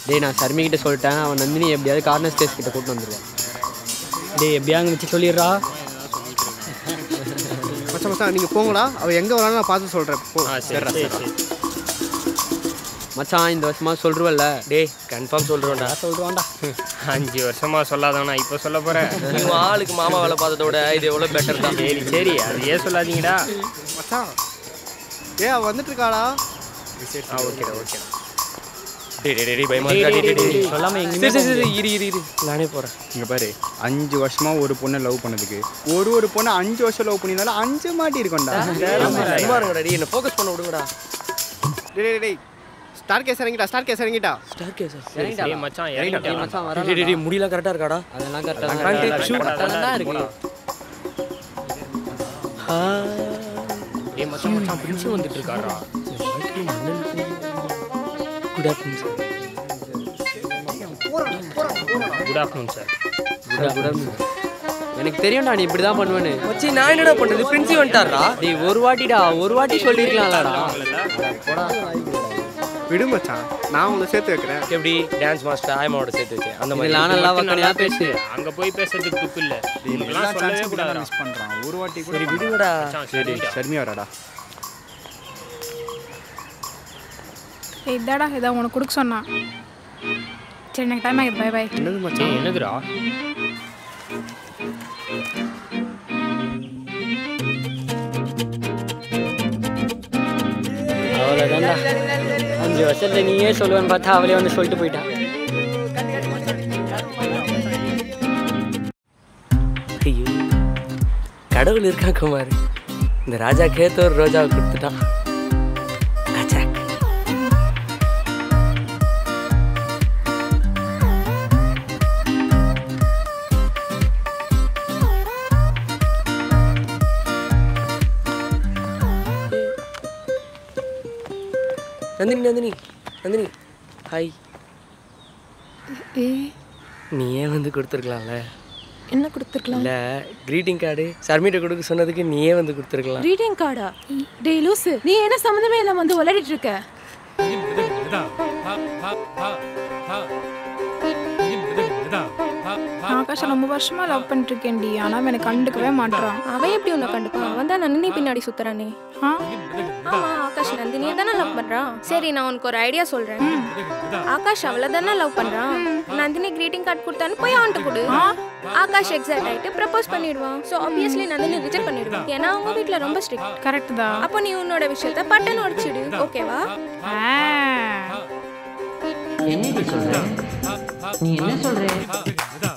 டேய் நான் சர்மி கிட்ட சொல்லிட்டேன் அவன் நந்தினி எப்படியாவது கார்னர் ஸ்டேஸ் கிட்ட கூட்டு வந்துருவான் டேய் எப்படியாங்க வச்சு சொல்லிடுறா மச்சான் மச்சான் நீங்கள் போங்கடா அவள் எங்கே வரான்னு நான் பார்த்து சொல்கிறேன் போ சரி சரி மச்சான் இந்த வருஷமா சொல்றவல்ல டேய் கன்ஃபார்ம் சொல்கிறோம்டா சொல்கிறான்டா அஞ்சு வருஷமா சொல்லாதானா இப்போ சொல்ல போகிறேன் நீங்க ஆளுக்கு மாமா வேலை பார்த்ததை விட இது எவ்வளோ பெட்டர் தான் சரி சரி அது ஏன் சொல்லாதீங்கடா மச்சான் ஏ அவள் வந்துட்டு இருக்காளா ஆ ஓகேடா ஓகேடா டேய் டேய் டேய் பயமா இருக்கா டேய் டேய் டேய் சொல்லாமல் சரி எங்கேயுமே சரி சரி இரு இரு இரு நானே போகிறேன் இங்கே பாரு அஞ்சு வருஷமா ஒரு பொண்ணை லவ் பண்ணதுக்கு ஒரு ஒரு பொண்ணை அஞ்சு வருஷம் லவ் பண்ணியிருந்தாலும் அஞ்சு மாட்டி இருக்கோம்டா சும்மா இருங்கடா டேய் என்ன ஃபோக்கஸ் பண்ண விடுங்கடா டேய் டேய், டேய் ஸ்டார் கேஸ் இறங்கிட்டா ஸ்டார் கேஸ் இறங்கிட்டா ஸ்டார் கேஸ் டேய் மச்சான் டேய் இறங்கிட்டேன் மச்சான் டேய் டேய் வர டேய் முடியலாம் கரெக்டாக இருக்காடா அதெல்லாம் கரெக்டாக பேண்ட் ஷூ தான் இருக்கு டேய் மச்சான் மச்சான் பிரின்ஸ் வந்துட்டு இருக்காரா good afternoon sir good afternoon sir எனக்கு தெரியும்டா நீ இப்படி தான் பண்ணுவேன்னு மச்சி நான் என்னடா பண்ணுறது பிரின்சி வந்துட்டாரா டேய் ஒரு வாட்டிடா ஒரு வாட்டி சொல்லிருக்கலாம்லடா விடு மச்சான் நான் உங்களை சேர்த்து வைக்கிறேன் எப்படி டான்ஸ் மாஸ்டர் ஆயமாவோட சேர்த்து வச்சேன் அந்த மாதிரி இதெல்லாம் நல்லா வக்கனையா பேசு அங்க போய் பேசுறதுக்கு துப்பு இல்ல எல்லா இதெல்லாம் சொல்லவே சான்ஸும் கூடாதுடா மிஸ் பண்ணுறான் ஒரு வாட்டி கூட சரி விடுங்கடா மச்சான் சரிடா ஷர்மி வராடா ஏய் இதாடா இதை உனக்கு கொடுக்க சொன்னான் சரி எனக்கு டைம் ஆகிடுது பை பை என்னது மச்சான் டேய் என்னதுடா அவ்வளோதான்டா அஞ்சு வருஷத்துல நீயே சொல்லுவேன்னு பார்த்தா அவளே வந்து சொல்லிட்டு போயிட்டா ஐயோ கடவுள் இருக்கான் குமார் இந்த ராஜா கேத்த ஒரு ரோஜாவை கொடுத்துட்டான் ராஜாக்கு நந்தினி நந்தினி நந்தினி ஹாய் ஏய் நீயே வந்து கொடுத்துருக்கலாம்ல என்ன கொடுத்துருக்கலாம் இல்லை க்ரீட்டிங் கார்டு சர்மிட்ட கொடுக்க சொன்னதுக்கு நீயே வந்து கொடுத்துருக்கலாம் ரீடிங் கார்டா டேய் லூசு நீ என்ன சம்மந்தமே இல்லாம வந்து விளையாடிட்டு இருக்க ஆகாஷ் ரொம்ப வருஷமா லவ் பண்ணிட்டு இருக்கேன்டி ஆனா அவன் எனக்கு கண்டுக்கவே மாட்றான் அவன் எப்படி உன்னை கண்டுப்பான் அவன் தான் நந்தினி பின்னாடி சுத்துறானே ஆ ஆமா ஆகாஷ் நந்தினியை தானே லவ் பண்றான் சரி நான் உனக்கு ஒரு ஐடியா சொல்றேன் ஆகாஷ் அவளை தானே லவ் பண்றான் நந்தினி கிரீட்டிங் கார்டு கொடுத்தான்னு போய் அவன்கிட்ட கொடு ஆகாஷ் எக்ஸைட் ஆயிட்டு ப்ரப்போஸ் பண்ணிடுவான் ஸோ ஆப்வியஸ்லி நந்தினி ரிஜெக்ட் பண்ணிடுவான் ஏன்னா அவங்க வீட்ல ரொம்ப ஸ்ட்ரிக்ட் கரெக்ட் தான் அப்போ நீ உன்னோட விஷயத்த பட்டன் உடைச்சிடு ஓகேவா ஆ என்ன சொல்ற நீ என்ன சொல்ற